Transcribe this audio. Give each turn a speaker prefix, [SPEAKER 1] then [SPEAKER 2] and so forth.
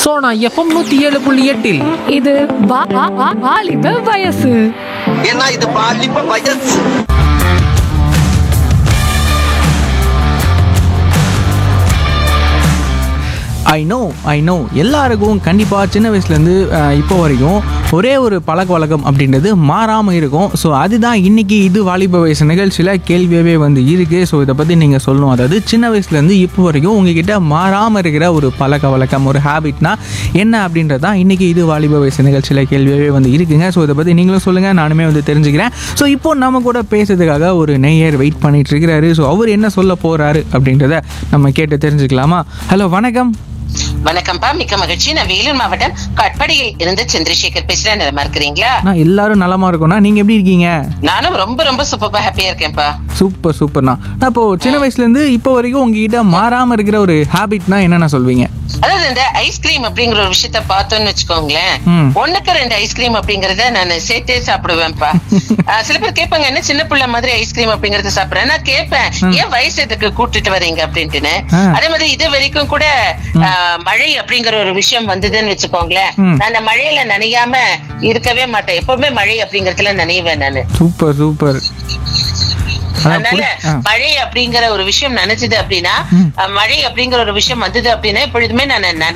[SPEAKER 1] Sona FM நூத்தி ஏழு புள்ளி எட்டில்
[SPEAKER 2] இது வா- வா- வா- வாலிப வயசு
[SPEAKER 3] ஏன்னா இது பாலிப்ப வயசு
[SPEAKER 4] ஐ நோ ஐ நோ எல்லாருக்கும் கண்டிப்பாக சின்ன வயசுலேருந்து இப்போ வரைக்கும் ஒரே ஒரு பழக்க வழக்கம் அப்படின்றது மாறாமல் இருக்கும் ஸோ அதுதான் இன்னைக்கு இது வாலிப வயசு நிகழ்ச்சியில் கேள்வியாகவே வந்து இருக்குது ஸோ இதை பற்றி நீங்கள் சொல்லணும் அதாவது சின்ன வயசுலேருந்து இப்போ வரைக்கும் உங்ககிட்ட மாறாமல் இருக்கிற ஒரு பழக்க வழக்கம் ஒரு ஹேபிட்னா என்ன அப்படின்றது தான் இன்றைக்கி இது வாலிப வயசு நிகழ்ச்சியில் கேள்வியாகவே வந்து இருக்குங்க ஸோ இதை பற்றி நீங்களும் சொல்லுங்கள் நானுமே வந்து தெரிஞ்சுக்கிறேன் ஸோ இப்போ நம்ம கூட பேசுறதுக்காக ஒரு நெய்யர் வெயிட் பண்ணிட்டு இருக்கிறாரு ஸோ அவர் என்ன சொல்ல போகிறாரு அப்படின்றத நம்ம கேட்டு தெரிஞ்சுக்கலாமா ஹலோ வணக்கம்
[SPEAKER 5] வணக்கம்ப்பா மிக்க மகிழ்ச்சி நான் வேலூர் மாவட்டம் கட்படியில் இருந்து சந்திரசேகர் பேசுறேன் நலமா இருக்கிறீங்களா
[SPEAKER 4] நான் எல்லாரும் நலமா இருக்கோம்னா நீங்க எப்படி இருக்கீங்க
[SPEAKER 5] நானும் ரொம்ப ரொம்ப சூப்பரா ஹாப்பியா இருக்கேன்ப்பா
[SPEAKER 4] சூப்பர் சூப்பர்ண்ணா நான் இப்போ சின்ன வயசுல இருந்து இப்போ வரைக்கும் உங்ககிட்ட மாறாம இருக்கிற ஒரு ஹேபிட்னா என்னென்ன சொல்வீங்க
[SPEAKER 5] அதாவது இந்த ஐஸ்கிரீம் அப்படிங்கிற ஒரு விஷயத்த பார்த்தோம்னு வச்சுக்கோங்களேன்
[SPEAKER 4] ம்.
[SPEAKER 5] ஒண்ணுக்கு ரெண்டு ஐஸ்கிரீம் அப்படிங்கறத நான் சேர்த்தே சாப்பிடுவேன்ப்பா ஆஹ் சில பேர் கேட்பாங்க என்ன சின்ன பிள்ளை மாதிரி ஐஸ்கிரீம் அப்படிங்கறத சாப்பிடுறேன் நான் கேட்பேன் ஏன் வயசு எதுக்கு கூட்டிட்டு வரீங்க அப்படின்ட்டுன்னு
[SPEAKER 4] ஆ.
[SPEAKER 5] அதே மாதிரி இது வரைக்கும் கூட ஆஹ் மழை அப்படிங்கிற ஒரு விஷயம் வந்ததுன்னு வச்சுக்கோங்களேன்
[SPEAKER 4] ம்.
[SPEAKER 5] நான் அந்த மழையில நனையாம இருக்கவே மாட்டேன் எப்பவுமே மழை அப்படிங்கறதுல நனைவேன் நானு
[SPEAKER 4] சூப்பர் சூப்பர் அதான்
[SPEAKER 5] அதனால
[SPEAKER 4] புடி- ஆ.
[SPEAKER 5] மழை அப்படிங்கிற ஒரு விஷயம் நினைச்சது அப்படின்னா அஹ், மழை அப்படிங்கிற ஒரு விஷயம் வந்தது அப்படின்னா எப்பொழுதுமே நான்